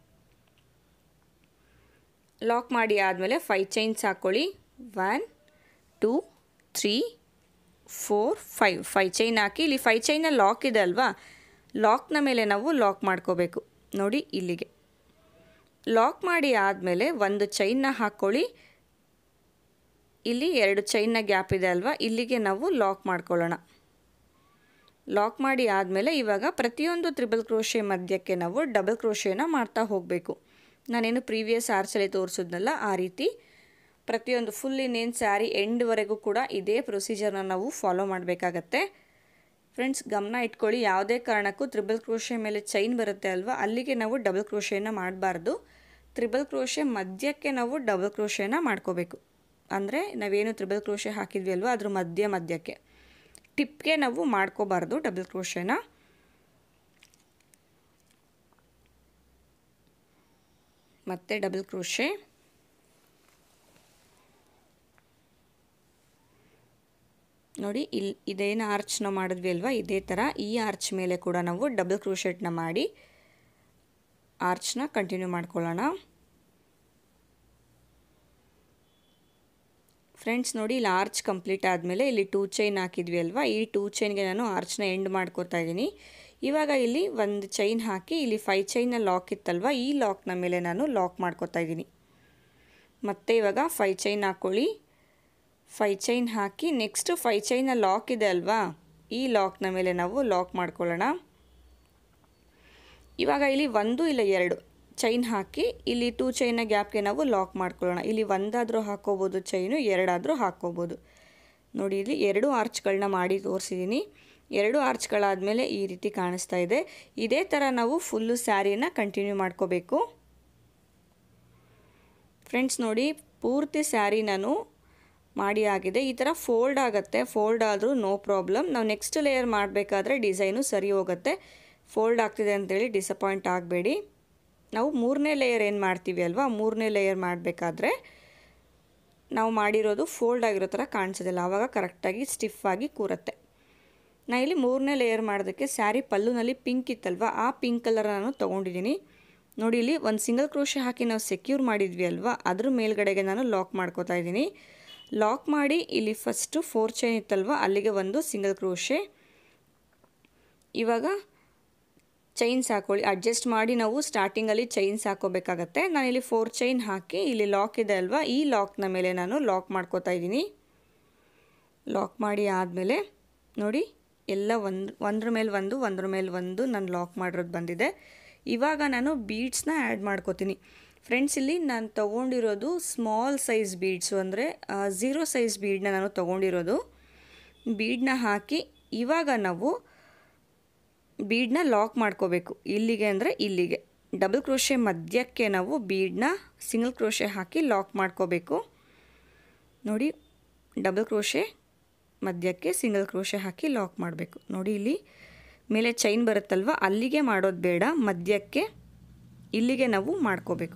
ಲಾಕ್ ಮಾಡಿ ಆದಮೇಲೆ ಫೈ ಚೈನ್ಸ್ ಹಾಕ್ಕೊಳ್ಳಿ one two three four five five chain ಹಾಕಿ ಇಲ್ಲಿ ಫೈ ಚೈನ ಲಾಕ್ ಇದೆ ಅಲ್ವಾ ಲಾಕ್ನ ಮೇಲೆ ನಾವು ಲಾಕ್ ಮಾಡ್ಕೋಬೇಕು ನೋಡಿ ಇಲ್ಲಿಗೆ ಲಾಕ್ ಮಾಡಿ ಆದಮೇಲೆ ಒಂದು ಚೈನ್ನ ಹಾಕ್ಕೊಳ್ಳಿ ಇಲ್ಲಿ ಎರಡು ಚೈನ್ನ ಗ್ಯಾಪ್ ಇದೆ ಅಲ್ವಾ ಇಲ್ಲಿಗೆ ನಾವು ಲಾಕ್ ಮಾಡ್ಕೊಳ್ಳೋಣ ಲಾಕ್ ಮಾಡಿ ಆದಮೇಲೆ ಇವಾಗ ಪ್ರತಿಯೊಂದು ತ್ರಿಬಲ್ ಕ್ರೋಶೆ ಮಧ್ಯಕ್ಕೆ ನಾವು ಡಬಲ್ ಕ್ರೋಶೆನ ಮಾಡ್ತಾ ಹೋಗಬೇಕು ನಾನೇನು ಪ್ರೀವಿಯಸ್ ಆರ್ಚಲ್ಲಿ ತೋರಿಸಿದ್ನಲ್ಲ ಆ ರೀತಿ ಪ್ರತಿಯೊಂದು ಫುಲ್ ಇನ್ನೇನು ಸ್ಯಾರಿ ಎಂಡ್ವರೆಗೂ ಕೂಡ ಇದೇ ಪ್ರೊಸೀಜರ್ನ ನಾವು ಫಾಲೋ ಮಾಡಬೇಕಾಗತ್ತೆ ಫ್ರೆಂಡ್ಸ್ ಗಮನ ಇಟ್ಕೊಳ್ಳಿ ಯಾವುದೇ ಕಾರಣಕ್ಕೂ ತ್ರಿಬಲ್ ಕ್ರೋಶೆ ಮೇಲೆ ಚೈನ್ ಬರುತ್ತೆ ಅಲ್ವಾ ಅಲ್ಲಿಗೆ ನಾವು ಡಬಲ್ ಕ್ರೋಶೆನ ಮಾಡಬಾರ್ದು ತ್ರಿಬಲ್ ಕ್ರೋಶೆ ಮಧ್ಯಕ್ಕೆ ನಾವು ಡಬಲ್ ಕ್ರೋಶೆನ ಮಾಡ್ಕೋಬೇಕು ಅಂದರೆ ನಾವೇನು ತ್ರಿಬಲ್ ಕ್ರೋಶೆ ಹಾಕಿದ್ವಿ ಅಲ್ವಾ ಅದ್ರ ಮಧ್ಯ ಮಧ್ಯಕ್ಕೆ ಟಿಪ್ಗೆ ನಾವು ಮಾಡ್ಕೋಬಾರ್ದು ಡಬಲ್ ಕ್ರೋಶೆನ ಮತ್ತು ಡಬಲ್ ಕ್ರೋಶೆ ನೋಡಿ ಇಲ್ಲಿ ಇದೇನು ಆರ್ಚ್ನ ಮಾಡಿದ್ವಿ ಅಲ್ವಾ ಇದೇ ಥರ ಈ ಆರ್ಚ್ ಮೇಲೆ ಕೂಡ ನಾವು ಡಬಲ್ ಕ್ರೋಶೆಟ್ನ ಮಾಡಿ ಆರ್ಚ್ನ ಕಂಟಿನ್ಯೂ ಮಾಡ್ಕೊಳ್ಳೋಣ ಫ್ರೆಂಡ್ಸ್ ನೋಡಿ ಇಲ್ಲಿ ಆರ್ಚ್ ಕಂಪ್ಲೀಟ್ ಆದಮೇಲೆ ಇಲ್ಲಿ ಟೂ ಚೈನ್ ಹಾಕಿದ್ವಿ ಅಲ್ವಾ ಈ ಟೂ ಚೈನ್ಗೆ ನಾನು ಆರ್ಚ್ನ ಎಂಡ್ ಮಾಡ್ಕೋತಾ ಇದ್ದೀನಿ ಇವಾಗ ಇಲ್ಲಿ ಒಂದು ಚೈನ್ ಹಾಕಿ ಇಲ್ಲಿ ಫೈ ಚೈನ್ನ ಲಾಕ್ ಇತ್ತಲ್ವ ಈ ಲಾಕ್ನ ಮೇಲೆ ನಾನು ಲಾಕ್ ಮಾಡ್ಕೋತಾ ಇದ್ದೀನಿ ಮತ್ತು ಇವಾಗ ಫೈ ಚೈನ್ ಹಾಕ್ಕೊಳ್ಳಿ ಫೈ ಚೈನ್ ಹಾಕಿ ನೆಕ್ಸ್ಟ್ ಫೈ ಚೈನ ಲಾಕ್ ಇದೆ ಅಲ್ವಾ ಈ ಲಾಕ್ನ ಮೇಲೆ ನಾವು ಲಾಕ್ ಮಾಡ್ಕೊಳ್ಳೋಣ ಇವಾಗ ಇಲ್ಲಿ ಒಂದು ಇಲ್ಲ ಎರಡು ಚೈನ್ ಹಾಕಿ ಇಲ್ಲಿ ಟೂ ಚೈನ ಗ್ಯಾಪ್ಗೆ ನಾವು ಲಾಕ್ ಮಾಡ್ಕೊಳ್ಳೋಣ ಇಲ್ಲಿ ಒಂದಾದರೂ ಹಾಕ್ಕೋಬೋದು ಚೈನು ಎರಡಾದರೂ ಹಾಕ್ಕೋಬೋದು ನೋಡಿ ಇಲ್ಲಿ ಎರಡು ಆರ್ಚ್ಗಳನ್ನ ಮಾಡಿ ತೋರಿಸಿದ್ದೀನಿ ಎರಡು ಆರ್ಚ್ಗಳಾದಮೇಲೆ ಈ ರೀತಿ ಕಾಣಿಸ್ತಾ ಇದೆ ಇದೇ ಥರ ನಾವು ಫುಲ್ಲು ಸ್ಯಾರಿನ ಕಂಟಿನ್ಯೂ ಮಾಡ್ಕೋಬೇಕು ಫ್ರೆಂಡ್ಸ್ ನೋಡಿ ಪೂರ್ತಿ ಸ್ಯಾರಿ ನಾನು ಮಾಡಿ ಆಗಿದೆ ಈ ಥರ ಫೋಲ್ಡ್ ಆಗುತ್ತೆ ಫೋಲ್ಡ್ ಆದರೂ ನೋ ಪ್ರಾಬ್ಲಮ್ ನಾವು ನೆಕ್ಸ್ಟ್ ಲೇಯರ್ ಮಾಡಬೇಕಾದ್ರೆ ಡಿಸೈನು ಸರಿ ಹೋಗುತ್ತೆ ಫೋಲ್ಡ್ ಆಗ್ತಿದೆ ಅಂತೇಳಿ ಡಿಸಪಾಯಿಂಟ್ ಆಗಬೇಡಿ ನಾವು ಮೂರನೇ ಲೇಯರ್ ಏನು ಮಾಡ್ತೀವಿ ಅಲ್ವಾ ಮೂರನೇ ಲೇಯರ್ ಮಾಡಬೇಕಾದ್ರೆ ನಾವು ಮಾಡಿರೋದು ಫೋಲ್ಡ್ ಆಗಿರೋ ಥರ ಕಾಣಿಸೋದಿಲ್ಲ ಆವಾಗ ಕರೆಕ್ಟಾಗಿ ಸ್ಟಿಫಾಗಿ ಕೂರುತ್ತೆ ನಾ ಇಲ್ಲಿ ಮೂರನೇ ಲೇಯರ್ ಮಾಡೋದಕ್ಕೆ ಸ್ಯಾರಿ ಪಲ್ಲುನಲ್ಲಿ ಪಿಂಕ್ ಇತ್ತಲ್ವ ಆ ಪಿಂಕ್ ಕಲರ್ ನಾನು ತೊಗೊಂಡಿದ್ದೀನಿ ನೋಡಿ ಇಲ್ಲಿ ಒಂದು ಸಿಂಗಲ್ ಕ್ರೋಶೆ ಹಾಕಿ ನಾವು ಸೆಕ್ಯೂರ್ ಮಾಡಿದ್ವಿ ಅಲ್ವಾ ಅದ್ರ ಮೇಲ್ಗಡೆಗೆ ನಾನು ಲಾಕ್ ಮಾಡ್ಕೋತಾ ಇದ್ದೀನಿ ಲಾಕ್ ಮಾಡಿ ಇಲ್ಲಿ ಫಸ್ಟು ಫೋರ್ ಚೈನ್ ಇತ್ತಲ್ವ ಅಲ್ಲಿಗೆ ಒಂದು ಸಿಂಗಲ್ ಕ್ರೋಶೆ ಇವಾಗ ಚೈನ್ಸ್ ಹಾಕೊಳ್ಳಿ ಅಡ್ಜಸ್ಟ್ ಮಾಡಿ ನಾವು ಸ್ಟಾರ್ಟಿಂಗಲ್ಲಿ ಚೈನ್ಸ್ ಹಾಕೋಬೇಕಾಗತ್ತೆ ನಾನಿಲ್ಲಿ ಫೋರ್ ಚೈನ್ ಹಾಕಿ ಇಲ್ಲಿ ಲಾಕ್ ಇದೆ ಅಲ್ವಾ ಈ ಲಾಕ್ನ ಮೇಲೆ ನಾನು ಲಾಕ್ ಮಾಡ್ಕೋತಾ ಇದ್ದೀನಿ ಲಾಕ್ ಮಾಡಿ ಆದಮೇಲೆ ನೋಡಿ ಎಲ್ಲ ಒಂದು ಒಂದ್ರ ಮೇಲೆ ಒಂದು ಒಂದ್ರ ಮೇಲೆ ಒಂದು ನಾನು ಲಾಕ್ ಮಾಡಿರೋದು ಬಂದಿದೆ ಇವಾಗ ನಾನು ಬೀಡ್ಸ್ನ ಆ್ಯಡ್ ಮಾಡ್ಕೋತೀನಿ ಫ್ರೆಂಡ್ಸ್ ಇಲ್ಲಿ ನಾನು ತೊಗೊಂಡಿರೋದು ಸ್ಮಾಲ್ ಸೈಜ್ ಬೀಡ್ಸು ಅಂದರೆ ಝೀರೋ ಸೈಜ್ ಬೀಡನ್ನ ನಾನು ತೊಗೊಂಡಿರೋದು ಬೀಡನ್ನ ಹಾಕಿ ಇವಾಗ ನಾವು ಬೀಡನ್ನ ಲಾಕ್ ಮಾಡ್ಕೋಬೇಕು ಇಲ್ಲಿಗೆ ಅಂದರೆ ಇಲ್ಲಿಗೆ ಡಬಲ್ ಕ್ರೋಶೆ ಮಧ್ಯಕ್ಕೆ ನಾವು ಬೀಡನ್ನ ಸಿಂಗಲ್ ಕ್ರೋಶೆ ಹಾಕಿ ಲಾಕ್ ಮಾಡ್ಕೋಬೇಕು ನೋಡಿ ಡಬಲ್ ಕ್ರೋಶೆ ಮಧ್ಯಕ್ಕೆ ಸಿಂಗಲ್ ಕ್ರೋಶೆ ಹಾಕಿ ಲಾಕ್ ಮಾಡಬೇಕು ನೋಡಿ ಇಲ್ಲಿ ಮೇಲೆ ಚೈನ್ ಬರುತ್ತಲ್ವ ಅಲ್ಲಿಗೆ ಮಾಡೋದು ಬೇಡ ಮಧ್ಯಕ್ಕೆ ಇಲ್ಲಿಗೆ ನಾವು ಮಾಡ್ಕೋಬೇಕು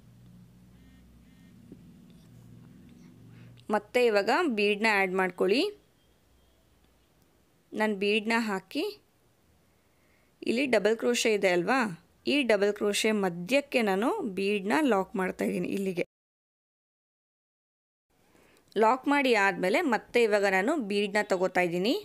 ಮತ್ತೆ ಇವಾಗ ಬೀಡನ್ನ ಆ್ಯಡ್ ಮಾಡ್ಕೊಳ್ಳಿ ನಾನು ಬೀಡನ್ನ ಹಾಕಿ ಇಲ್ಲಿ ಡಬಲ್ ಕ್ರೋಶೆ ಇದೆ ಅಲ್ವಾ ಈ ಡಬಲ್ ಕ್ರೋಶೆ ಮಧ್ಯಕ್ಕೆ ನಾನು ಬೀಡನ್ನ ಲಾಕ್ ಮಾಡ್ತಾ ಇದ್ದೀನಿ ಇಲ್ಲಿಗೆ ಲಾಕ್ ಮಾಡಿ ಆದಮೇಲೆ ಮತ್ತೆ ಇವಾಗ ನಾನು ಬೀಡನ್ನ ತಗೋತಾ ಇದ್ದೀನಿ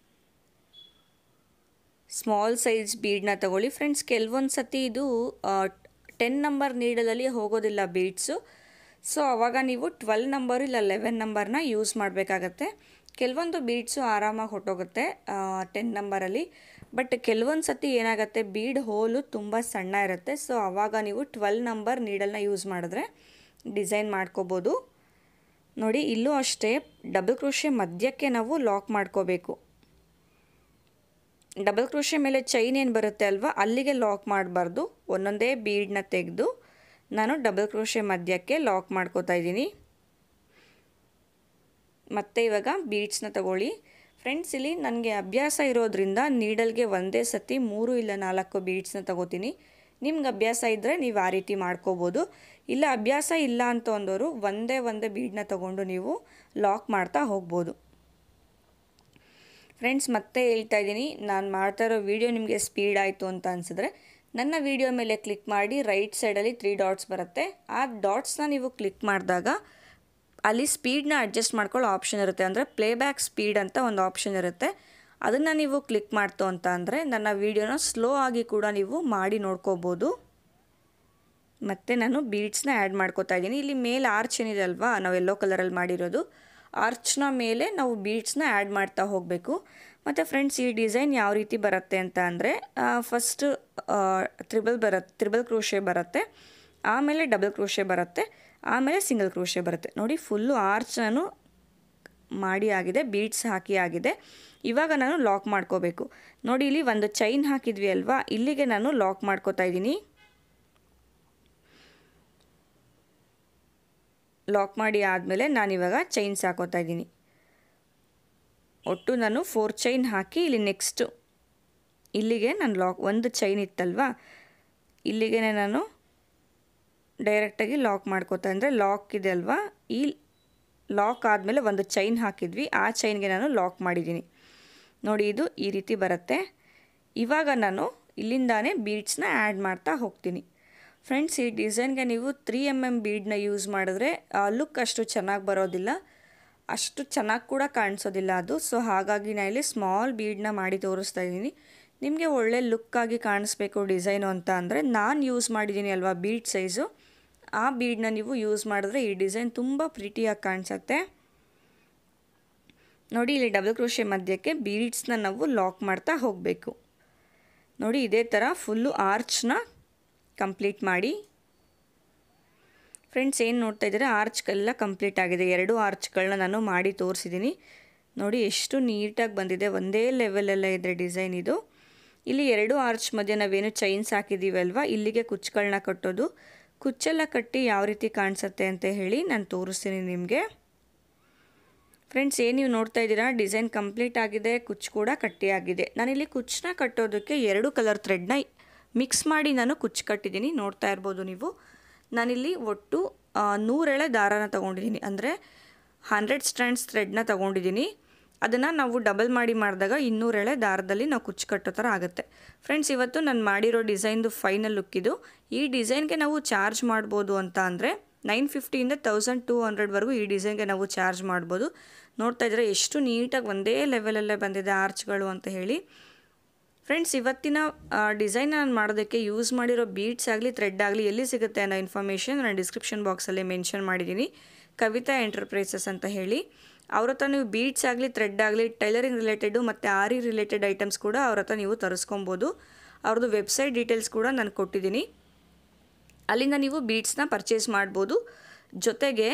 ಸ್ಮಾಲ್ ಸೈಜ್ ಬೀಡನ್ನ ತಗೊಳ್ಳಿ ಫ್ರೆಂಡ್ಸ್ ಕೆಲವೊಂದು ಸತಿ ಇದು ಟೆನ್ ನಂಬರ್ ನೀಡಲಲ್ಲಿ ಹೋಗೋದಿಲ್ಲ ಬೀಡ್ಸು ಸೊ ಆವಾಗ ನೀವು ಟ್ವೆಲ್ ನಂಬರು ಇಲ್ಲ ಲೆವೆನ್ ನಂಬರ್ನ ಯೂಸ್ ಮಾಡಬೇಕಾಗತ್ತೆ ಕೆಲವೊಂದು ಬೀಡ್ಸು ಆರಾಮಾಗಿ ಹೊಟ್ಟೋಗುತ್ತೆ ಟೆನ್ ನಂಬರಲ್ಲಿ ಬಟ್ ಕೆಲವೊಂದು ಸತಿ ಏನಾಗುತ್ತೆ ಬೀಡ್ ಹೋಲು ತುಂಬ ಸಣ್ಣ ಇರುತ್ತೆ ಸೊ ಆವಾಗ ನೀವು ಟ್ವೆಲ್ ನಂಬರ್ ನೀಡಲ್ನ ಯೂಸ್ ಮಾಡಿದ್ರೆ ಡಿಸೈನ್ ಮಾಡ್ಕೋಬೋದು ನೋಡಿ ಇಲ್ಲೂ ಅಷ್ಟೇ ಡಬಲ್ ಕ್ರೋಶೆ ಮಧ್ಯಕ್ಕೆ ನಾವು ಲಾಕ್ ಮಾಡ್ಕೋಬೇಕು ಡಬಲ್ ಕ್ರೋಶೆ ಮೇಲೆ ಚೈನ್ ಏನು ಬರುತ್ತೆ ಅಲ್ವಾ ಅಲ್ಲಿಗೆ ಲಾಕ್ ಮಾಡಬಾರ್ದು ಒಂದೊಂದೇ ಬೀಡನ್ನ ತೆಗೆದು ನಾನು ಡಬಲ್ ಕ್ರೋಶೆ ಮಧ್ಯಕ್ಕೆ ಲಾಕ್ ಮಾಡ್ಕೋತಾ ಇದ್ದೀನಿ ಮತ್ತು ಇವಾಗ ಬೀಡ್ಸ್ನ ತಗೊಳ್ಳಿ ಫ್ರೆಂಡ್ಸ್ ಇಲ್ಲಿ ನನಗೆ ಅಭ್ಯಾಸ ಇರೋದ್ರಿಂದ ನೀಡಲ್ಗೆ ಒಂದೇ ಸತಿ ಮೂರು ಇಲ್ಲ ನಾಲ್ಕು ಬೀಡ್ಸ್ನ ತಗೋತೀನಿ ನಿಮ್ಗೆ ಅಭ್ಯಾಸ ಇದ್ದರೆ ನೀವು ಆ ರೀತಿ ಮಾಡ್ಕೋಬೋದು ಇಲ್ಲ ಅಭ್ಯಾಸ ಇಲ್ಲ ಅಂತ ಅಂದವರು ಒಂದೇ ಒಂದೇ ಬೀಡನ್ನ ತಗೊಂಡು ನೀವು ಲಾಕ್ ಮಾಡ್ತಾ ಹೋಗ್ಬೋದು ಫ್ರೆಂಡ್ಸ್ ಮತ್ತೆ ಹೇಳ್ತಾ ಇದ್ದೀನಿ ನಾನು ಮಾಡ್ತಾ ಇರೋ ವಿಡಿಯೋ ನಿಮಗೆ ಸ್ಪೀಡ್ ಆಯಿತು ಅಂತ ಅನಿಸಿದ್ರೆ ನನ್ನ ವಿಡಿಯೋ ಮೇಲೆ ಕ್ಲಿಕ್ ಮಾಡಿ ರೈಟ್ ಸೈಡಲ್ಲಿ ತ್ರೀ ಡಾಟ್ಸ್ ಬರುತ್ತೆ ಆ ಡಾಟ್ಸ್ನ ನೀವು ಕ್ಲಿಕ್ ಮಾಡಿದಾಗ ಅಲ್ಲಿ ಸ್ಪೀಡ್ನ ಅಡ್ಜಸ್ಟ್ ಮಾಡ್ಕೊಳ್ಳೋ ಆಪ್ಷನ್ ಇರುತ್ತೆ ಅಂದರೆ ಪ್ಲೇಬ್ಯಾಕ್ ಸ್ಪೀಡ್ ಅಂತ ಒಂದು ಆಪ್ಷನ್ ಇರುತ್ತೆ ಅದನ್ನು ನೀವು ಕ್ಲಿಕ್ ಮಾಡ್ತು ಅಂತ ಅಂದರೆ ನನ್ನ ವೀಡಿಯೋನ ಸ್ಲೋ ಆಗಿ ಕೂಡ ನೀವು ಮಾಡಿ ನೋಡ್ಕೋಬೋದು ಮತ್ತು ನಾನು ಬೀಡ್ಸ್ನ ಆ್ಯಡ್ ಮಾಡ್ಕೋತಾ ಇದ್ದೀನಿ ಇಲ್ಲಿ ಮೇಲೆ ಆರ್ಚ್ ಏನಿದೆ ಅಲ್ವಾ ನಾವು ಎಲ್ಲೋ ಕಲರಲ್ಲಿ ಮಾಡಿರೋದು ಆರ್ಚ್ನ ಮೇಲೆ ನಾವು ಬೀಡ್ಸ್ನ ಆ್ಯಡ್ ಮಾಡ್ತಾ ಹೋಗಬೇಕು ಮತ್ತು ಫ್ರೆಂಡ್ಸ್ ಈ ಡಿಸೈನ್ ಯಾವ ರೀತಿ ಬರುತ್ತೆ ಅಂತ ಅಂದರೆ ಫಸ್ಟ್ ತ್ರಿಬಲ್ ಬರುತ್ತೆ ತ್ರಿಬಲ್ ಕ್ರೋಶೆ ಬರುತ್ತೆ ಆಮೇಲೆ ಡಬಲ್ ಕ್ರೋಶೆ ಬರುತ್ತೆ ಆಮೇಲೆ ಸಿಂಗಲ್ ಕ್ರೋಶೆ ಬರುತ್ತೆ ನೋಡಿ ಫುಲ್ಲು ಆರ್ಚ್ ನಾನು ಮಾಡಿ ಆಗಿದೆ ಬೀಡ್ಸ್ ಹಾಕಿ ಆಗಿದೆ ಇವಾಗ ನಾನು ಲಾಕ್ ಮಾಡ್ಕೋಬೇಕು ನೋಡಿ ಇಲ್ಲಿ ಒಂದು ಚೈನ್ ಹಾಕಿದ್ವಿ ಅಲ್ವಾ ಇಲ್ಲಿಗೆ ನಾನು ಲಾಕ್ ಮಾಡ್ಕೋತಾ ಇದ್ದೀನಿ ಲಾಕ್ ಮಾಡಿ ಆದಮೇಲೆ ನಾನಿವಾಗ ಚೈನ್ಸ್ ಹಾಕೋತಾ ಇದ್ದೀನಿ ಒಟ್ಟು ನಾನು ಫೋರ್ ಚೈನ್ ಹಾಕಿ ಇಲ್ಲಿ ನೆಕ್ಸ್ಟು ಇಲ್ಲಿಗೆ ನಾನು ಲಾಕ್ ಒಂದು ಚೈನ್ ಇತ್ತಲ್ವಾ ಇಲ್ಲಿಗೆ ನಾನು ಡೈರೆಕ್ಟಾಗಿ ಲಾಕ್ ಮಾಡ್ಕೋತಾ ಅಂದರೆ ಲಾಕ್ ಇದೆ ಅಲ್ವಾ ಈ ಲಾಕ್ ಆದಮೇಲೆ ಒಂದು ಚೈನ್ ಹಾಕಿದ್ವಿ ಆ ಚೈನ್ಗೆ ನಾನು ಲಾಕ್ ಮಾಡಿದ್ದೀನಿ ನೋಡಿ ಇದು ಈ ರೀತಿ ಬರುತ್ತೆ ಇವಾಗ ನಾನು ಇಲ್ಲಿಂದಾನೇ ಬೀಡ್ಸ್ನ ಆ್ಯಡ್ ಮಾಡ್ತಾ ಹೋಗ್ತೀನಿ ಫ್ರೆಂಡ್ಸ್ ಈ ಡಿಸೈನ್ಗೆ ನೀವು ತ್ರೀ ಎಮ್ ಎಮ್ ಬೀಡನ್ನ ಯೂಸ್ ಮಾಡಿದ್ರೆ ಲುಕ್ ಅಷ್ಟು ಚೆನ್ನಾಗಿ ಬರೋದಿಲ್ಲ ಅಷ್ಟು ಚೆನ್ನಾಗಿ ಕೂಡ ಕಾಣಿಸೋದಿಲ್ಲ ಅದು ಸೊ ಹಾಗಾಗಿ ನಾನು ಇಲ್ಲಿ ಸ್ಮಾಲ್ ಬೀಡನ್ನ ಮಾಡಿ ತೋರಿಸ್ತಾ ಇದ್ದೀನಿ ನಿಮಗೆ ಒಳ್ಳೆ ಲುಕ್ಕಾಗಿ ಕಾಣಿಸ್ಬೇಕು ಡಿಸೈನು ಅಂತ ಅಂದರೆ ನಾನು ಯೂಸ್ ಮಾಡಿದ್ದೀನಿ ಅಲ್ವಾ ಬೀಡ್ ಸೈಜು ಆ ಬೀಡನ್ನ ನೀವು ಯೂಸ್ ಮಾಡಿದ್ರೆ ಈ ಡಿಸೈನ್ ತುಂಬ ಪ್ರಿಟಿಯಾಗಿ ಕಾಣಿಸುತ್ತೆ ನೋಡಿ ಇಲ್ಲಿ ಡಬಲ್ ಕ್ರೋಶೆ ಮಧ್ಯಕ್ಕೆ ಬೀಡ್ಸ್ನ ನಾವು ಲಾಕ್ ಮಾಡ್ತಾ ಹೋಗಬೇಕು ನೋಡಿ ಇದೇ ಥರ ಫುಲ್ಲು ಆರ್ಚ್ನ ಕಂಪ್ಲೀಟ್ ಮಾಡಿ ಫ್ರೆಂಡ್ಸ್ ಏನು ನೋಡ್ತಾ ಇದ್ದೀರಾ ಆರ್ಚ್ಗೆಲ್ಲ ಕಂಪ್ಲೀಟ್ ಆಗಿದೆ ಎರಡು ಆರ್ಚ್ಗಳನ್ನ ನಾನು ಮಾಡಿ ತೋರಿಸಿದ್ದೀನಿ ನೋಡಿ ಎಷ್ಟು ನೀಟಾಗಿ ಬಂದಿದೆ ಒಂದೇ ಲೆವೆಲೆಲ್ಲ ಇದೆ ಡಿಸೈನ್ ಇದು ಇಲ್ಲಿ ಎರಡು ಆರ್ಚ್ ಮಧ್ಯೆ ನಾವೇನು ಚೈನ್ಸ್ ಹಾಕಿದ್ದೀವಿ ಅಲ್ವಾ ಇಲ್ಲಿಗೆ ಕುಚ್ಚುಗಳನ್ನ ಕಟ್ಟೋದು ಕುಚ್ಚೆಲ್ಲ ಕಟ್ಟಿ ಯಾವ ರೀತಿ ಕಾಣಿಸುತ್ತೆ ಅಂತ ಹೇಳಿ ನಾನು ತೋರಿಸ್ತೀನಿ ನಿಮಗೆ ಫ್ರೆಂಡ್ಸ್ ಏನು ನೀವು ನೋಡ್ತಾ ಇದ್ದೀರಾ ಡಿಸೈನ್ ಕಂಪ್ಲೀಟ್ ಆಗಿದೆ ಕುಚ್ಚು ಕೂಡ ಕಟ್ಟಿ ಆಗಿದೆ ನಾನಿಲ್ಲಿ ಕುಚ್ಚನ್ನ ಕಟ್ಟೋದಕ್ಕೆ ಎರಡು ಕಲರ್ ಥ್ರೆಡ್ನ ಮಿಕ್ಸ್ ಮಾಡಿ ನಾನು ಕುಚ್ಚು ಕಟ್ಟಿದ್ದೀನಿ ನೋಡ್ತಾ ಇರ್ಬೋದು ನೀವು ನಾನಿಲ್ಲಿ ಒಟ್ಟು ನೂರೆಳೆ ದಾರಾನ ತೊಗೊಂಡಿದ್ದೀನಿ ಅಂದರೆ ಹಂಡ್ರೆಡ್ ಸ್ಟ್ಯಾಂಡ್ಸ್ ಥ್ರೆಡ್ನ ತೊಗೊಂಡಿದ್ದೀನಿ ಅದನ್ನು ನಾವು ಡಬಲ್ ಮಾಡಿ ಮಾಡಿದಾಗ ಇನ್ನೂರೆಳೆ ದಾರದಲ್ಲಿ ನಾವು ಕುಚ್ಚು ಕಟ್ಟೋ ಥರ ಆಗುತ್ತೆ ಫ್ರೆಂಡ್ಸ್ ಇವತ್ತು ನಾನು ಮಾಡಿರೋ ಡಿಸೈನ್ದು ಫೈನಲ್ ಲುಕ್ ಇದು ಈ ಡಿಸೈನ್ಗೆ ನಾವು ಚಾರ್ಜ್ ಮಾಡ್ಬೋದು ಅಂತ ಅಂದರೆ ನೈನ್ ಫಿಫ್ಟಿಯಿಂದ ತೌಸಂಡ್ ಟೂ ಹಂಡ್ರೆಡ್ವರೆಗೂ ಈ ಡಿಸೈನ್ಗೆ ನಾವು ಚಾರ್ಜ್ ಮಾಡ್ಬೋದು ನೋಡ್ತಾ ಇದ್ದರೆ ಎಷ್ಟು ನೀಟಾಗಿ ಒಂದೇ ಲೆವೆಲಲ್ಲೇ ಬಂದಿದೆ ಆರ್ಚ್ಗಳು ಅಂತ ಹೇಳಿ ಫ್ರೆಂಡ್ಸ್ ಇವತ್ತಿನ ಡಿಸೈನ್ ನಾನು ಮಾಡೋದಕ್ಕೆ ಯೂಸ್ ಮಾಡಿರೋ ಬೀಡ್ಸ್ ಆಗಲಿ ಥ್ರೆಡ್ ಆಗಲಿ ಎಲ್ಲಿ ಸಿಗುತ್ತೆ ಅನ್ನೋ ಇನ್ಫಾರ್ಮೇಷನ್ ನಾನು ಡಿಸ್ಕ್ರಿಪ್ಷನ್ ಬಾಕ್ಸಲ್ಲಿ ಮೆನ್ಷನ್ ಮಾಡಿದ್ದೀನಿ ಕವಿತಾ ಎಂಟರ್ಪ್ರೈಸಸ್ ಅಂತ ಹೇಳಿ ಅವ್ರ ಹತ್ರ ನೀವು ಬೀಡ್ಸ್ ಆಗಲಿ ಥ್ರೆಡ್ ಆಗಲಿ ಟೈಲರಿಂಗ್ ರಿಲೇಟೆಡು ಮತ್ತು ಆರಿ ರಿಲೇಟೆಡ್ ಐಟಮ್ಸ್ ಕೂಡ ಅವ್ರ ಹತ್ರ ನೀವು ತರಿಸ್ಕೊಬೋದು ಅವ್ರದ್ದು ವೆಬ್ಸೈಟ್ ಡೀಟೇಲ್ಸ್ ಕೂಡ ನಾನು ಕೊಟ್ಟಿದ್ದೀನಿ ಅಲ್ಲಿಂದ ನೀವು ಬೀಡ್ಸ್ನ ಪರ್ಚೇಸ್ ಮಾಡ್ಬೋದು ಜೊತೆಗೆ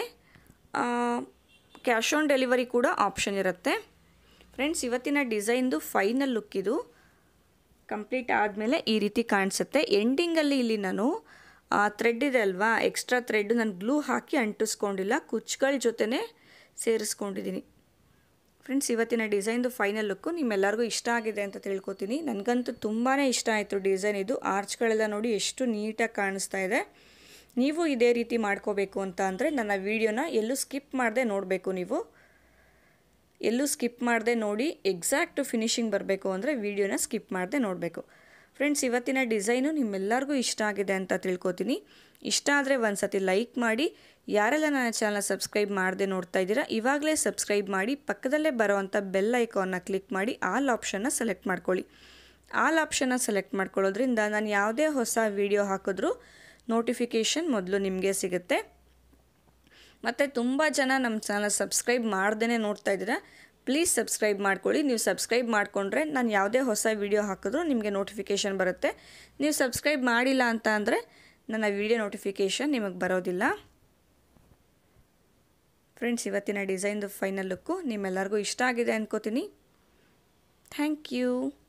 ಕ್ಯಾಶ್ ಆನ್ ಡೆಲಿವರಿ ಕೂಡ ಆಪ್ಷನ್ ಇರುತ್ತೆ ಫ್ರೆಂಡ್ಸ್ ಇವತ್ತಿನ ಡಿಸೈನ್ದು ಫೈನಲ್ ಲುಕ್ ಇದು ಕಂಪ್ಲೀಟ್ ಆದಮೇಲೆ ಈ ರೀತಿ ಕಾಣಿಸುತ್ತೆ ಎಂಡಿಂಗಲ್ಲಿ ಇಲ್ಲಿ ನಾನು ಥ್ರೆಡ್ ಇದೆ ಅಲ್ವಾ ಎಕ್ಸ್ಟ್ರಾ ಥ್ರೆಡ್ ನಾನು ಗ್ಲೂ ಹಾಕಿ ಅಂಟಿಸ್ಕೊಂಡಿಲ್ಲ ಕುಚ್ಚುಗಳ ಜೊತೆನೇ ಸೇರಿಸ್ಕೊಂಡಿದ್ದೀನಿ ಫ್ರೆಂಡ್ಸ್ ಇವತ್ತಿನ ಡಿಸೈನ್ದು ಫೈನಲ್ ಲುಕ್ಕು ನಿಮ್ಮೆಲ್ಲರಿಗೂ ಇಷ್ಟ ಆಗಿದೆ ಅಂತ ತಿಳ್ಕೊತೀನಿ ನನಗಂತೂ ತುಂಬಾ ಇಷ್ಟ ಆಯಿತು ಡಿಸೈನ್ ಇದು ಆರ್ಚ್ಗಳೆಲ್ಲ ನೋಡಿ ಎಷ್ಟು ನೀಟಾಗಿ ಕಾಣಿಸ್ತಾ ಇದೆ ನೀವು ಇದೇ ರೀತಿ ಮಾಡ್ಕೋಬೇಕು ಅಂತ ಅಂದರೆ ನನ್ನ ವೀಡಿಯೋನ ಎಲ್ಲೂ ಸ್ಕಿಪ್ ಮಾಡದೆ ನೋಡಬೇಕು ನೀವು ಎಲ್ಲೂ ಸ್ಕಿಪ್ ಮಾಡದೆ ನೋಡಿ ಎಕ್ಸಾಕ್ಟ್ ಫಿನಿಶಿಂಗ್ ಬರಬೇಕು ಅಂದರೆ ವೀಡಿಯೋನ ಸ್ಕಿಪ್ ಮಾಡದೆ ನೋಡಬೇಕು ಫ್ರೆಂಡ್ಸ್ ಇವತ್ತಿನ ಡಿಸೈನು ನಿಮ್ಮೆಲ್ಲರಿಗೂ ಇಷ್ಟ ಆಗಿದೆ ಅಂತ ತಿಳ್ಕೊತೀನಿ ಇಷ್ಟ ಆದರೆ ಒಂದು ಸತಿ ಲೈಕ್ ಮಾಡಿ ಯಾರೆಲ್ಲ ನನ್ನ ಚಾನಲ್ನ ಸಬ್ಸ್ಕ್ರೈಬ್ ಮಾಡದೆ ನೋಡ್ತಾ ಇದ್ದೀರಾ ಇವಾಗಲೇ ಸಬ್ಸ್ಕ್ರೈಬ್ ಮಾಡಿ ಪಕ್ಕದಲ್ಲೇ ಬರೋವಂಥ ಬೆಲ್ ಐಕಾನ್ನ ಕ್ಲಿಕ್ ಮಾಡಿ ಆಲ್ ಆಪ್ಷನ್ನ ಸೆಲೆಕ್ಟ್ ಮಾಡ್ಕೊಳ್ಳಿ ಆಲ್ ಆಪ್ಷನ್ನ ಸೆಲೆಕ್ಟ್ ಮಾಡ್ಕೊಳ್ಳೋದ್ರಿಂದ ನಾನು ಯಾವುದೇ ಹೊಸ ವೀಡಿಯೋ ಹಾಕಿದ್ರೂ ನೋಟಿಫಿಕೇಷನ್ ಮೊದಲು ನಿಮಗೆ ಸಿಗುತ್ತೆ ಮತ್ತು ತುಂಬ ಜನ ನಮ್ಮ ಚಾನಲ್ ಸಬ್ಸ್ಕ್ರೈಬ್ ಮಾಡ್ದೇ ನೋಡ್ತಾ ಇದ್ದೀರಾ ಪ್ಲೀಸ್ ಸಬ್ಸ್ಕ್ರೈಬ್ ಮಾಡ್ಕೊಳ್ಳಿ ನೀವು ಸಬ್ಸ್ಕ್ರೈಬ್ ಮಾಡಿಕೊಂಡ್ರೆ ನಾನು ಯಾವುದೇ ಹೊಸ ವೀಡಿಯೋ ಹಾಕಿದ್ರೂ ನಿಮಗೆ ನೋಟಿಫಿಕೇಷನ್ ಬರುತ್ತೆ ನೀವು ಸಬ್ಸ್ಕ್ರೈಬ್ ಮಾಡಿಲ್ಲ ಅಂತ ಅಂದರೆ ನನ್ನ ವೀಡಿಯೋ ನೋಟಿಫಿಕೇಷನ್ ನಿಮಗೆ ಬರೋದಿಲ್ಲ ಫ್ರೆಂಡ್ಸ್ ಇವತ್ತಿನ ಡಿಸೈನ್ದು ಫೈನಲ್ ಲುಕ್ಕು ನಿಮ್ಮೆಲ್ಲರಿಗೂ ಇಷ್ಟ ಆಗಿದೆ ಅನ್ಕೋತೀನಿ ಥ್ಯಾಂಕ್ ಯು